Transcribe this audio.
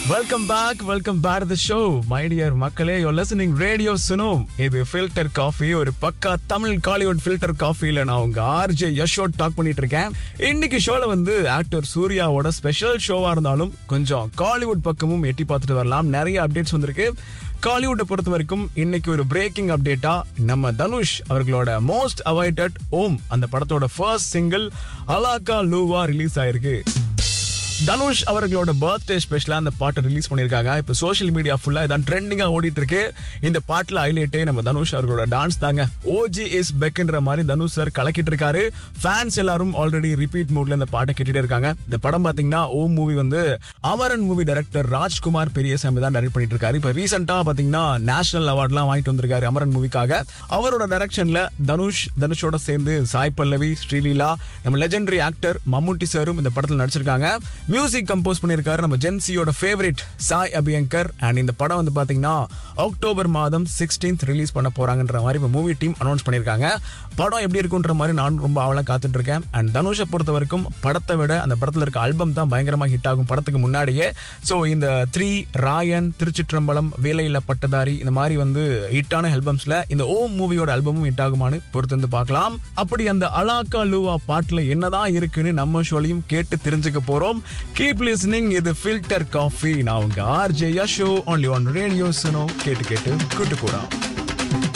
welcome back welcome back the show my dear மக்களே you listening radio சுனோ இது filter coffee ஒரு பக்கா Tamil Kollywood filter காஃபில நான் உங்க ஆர்ஜே யஷோட் டாக் பண்ணிட்டு இருக்கேன் இன்னைக்கு ஷோல வந்து ஆக்டர் சூர்யாவோட ஸ்பெஷல் ஷோவா இருந்தாலும் கொஞ்சம் காலிவுட் பக்கமும் எட்டி பார்த்துட்டு வரலாம் நிறைய அப்டேட்ஸ் வந்திருக்கு காலிவுட்டை பொறுத்த வரைக்கும் இன்னைக்கு ஒரு பிரேக்கிங் அப்டேட்டா நம்ம தனுஷ் அவர்களோட மோஸ்ட் அவாய்டட் ஓம் அந்த படத்தோட ஃபர்ஸ்ட் சிங்கிள் அலாக்கா லூவா ரிலீஸ் ஆயிருக்கு தனுஷ் அவர்களோட பர்த்டே ஸ்பெஷலா அந்த பாட்டை ரிலீஸ் பண்ணிருக்காங்க இப்போ சோஷியல் மீடியா ஃபுல்லா இதான் ட்ரெண்டிங்கா ஓடிட்டு இருக்கு இந்த பாட்டுல ஹைலைட்டே நம்ம தனுஷ் அவர்களோட டான்ஸ் தாங்க ஓஜி இஸ் பெக்ன்ற மாதிரி தனுஷ் சார் கலக்கிட்டு இருக்காரு ஃபேன்ஸ் எல்லாரும் ஆல்ரெடி ரிப்பீட் மூட்ல இந்த பாட்டை கேட்டுட்டே இருக்காங்க இந்த படம் பாத்தீங்கன்னா ஓம் மூவி வந்து அமரன் மூவி டைரக்டர் ராஜ்குமார் பெரியசாமி தான் டைரக்ட் பண்ணிட்டு இருக்காரு இப்போ ரீசெண்டா பாத்தீங்கன்னா நேஷனல் அவார்ட்லாம் வாங்கிட்டு வந்திருக்காரு அமரன் மூவிக்காக அவரோட டைரக்ஷன்ல தனுஷ் தனுஷோட சேர்ந்து சாய் பல்லவி ஸ்ரீலீலா நம்ம லெஜெண்டரி ஆக்டர் மம்முட்டி சாரும் இந்த படத்தில் நடிச்சிருக்காங்க மியூசிக் கம்போஸ் பண்ணியிருக்காரு நம்ம ஜென்சியோட ஃபேவரட் சாய் அபியங்கர் அண்ட் இந்த படம் வந்து பாத்தீங்கன்னா அக்டோபர் மாதம் சிக்ஸ்டீன்த் ரிலீஸ் பண்ண போறாங்கன்ற மாதிரி இப்போ மூவி டீம் அனௌன்ஸ் பண்ணியிருக்காங்க படம் எப்படி இருக்குன்ற மாதிரி நானும் ரொம்ப ஆவலா காத்துட்டு இருக்கேன் அண்ட் தனுஷை பொறுத்த வரைக்கும் படத்தை விட அந்த படத்தில் இருக்க ஆல்பம் தான் பயங்கரமா ஹிட் ஆகும் படத்துக்கு முன்னாடியே ஸோ இந்த த்ரீ ராயன் திருச்சிற்றம்பலம் வேலையில பட்டதாரி இந்த மாதிரி வந்து ஹிட்டான ஆல்பம்ஸ்ல இந்த ஓம் மூவியோட ஆல்பமும் ஹிட் ஆகுமான்னு பொறுத்து வந்து பார்க்கலாம் அப்படி அந்த அலாக்கா லூவா பாட்டுல என்னதான் இருக்குன்னு நம்ம ஷோலையும் கேட்டு தெரிஞ்சுக்க போறோம் கீப் லிஸ்னிங் இது ஃபில்டர் காஃபி நான் உங்க RJ Yasho only one radio Suno கேட்டு கேட்டு கூட்டு கூட